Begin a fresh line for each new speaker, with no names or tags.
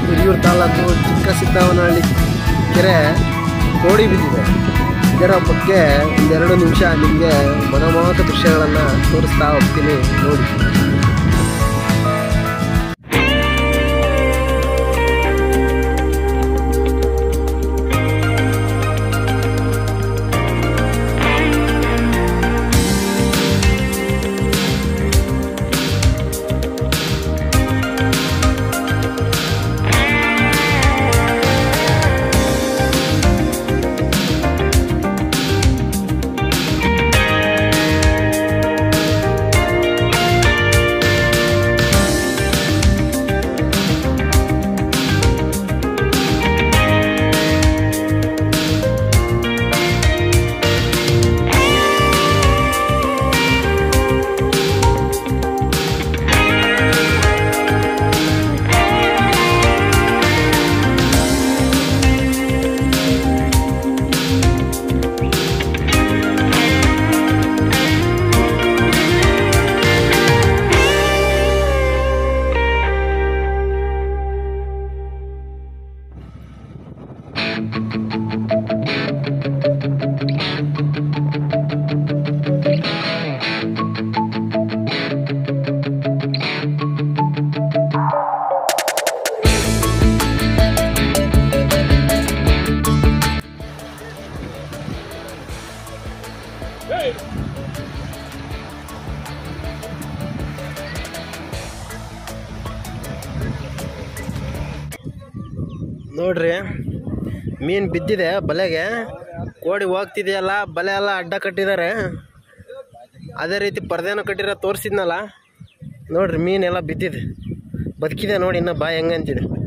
ಹಿರಿಯೂರು ತಾಲೂಕು ಚಿಕ್ಕ ಸಿದ್ದವನಹಳ್ಳಿ ಕೆರೆ ಕೋಡಿ ಬಿದ್ದಿದೆ ಇದರ ಬಗ್ಗೆ ಒಂದೆರಡು ನಿಮಿಷ ನಿಮಗೆ ಮನಮೋಹಕ ದೃಶ್ಯಗಳನ್ನು ತೋರಿಸ್ತಾ ಹೋಗ್ತೀನಿ ನೋಡಿ ನೋಡ್ರಿ ಮೀನು ಬಿದ್ದಿದೆ ಬಲೆಗೆ ಕೋಡಿ ಹೋಗ್ತಿದೆಯಲ್ಲ ಬಲೆ ಎಲ್ಲ ಅಡ್ಡ ಕಟ್ಟಿದ್ದಾರೆ ಅದೇ ರೀತಿ ಪರ್ದೆನೂ ಕಟ್ಟಿರೋ ತೋರಿಸಿದ್ನಲ್ಲ ನೋಡ್ರಿ ಮೀನೆಲ್ಲ ಬಿದ್ದಿದೆ ಬದುಕಿದೆ ನೋಡಿ ಇನ್ನು ಬಾಯಿ ಹೆಂಗಂತಿದೆ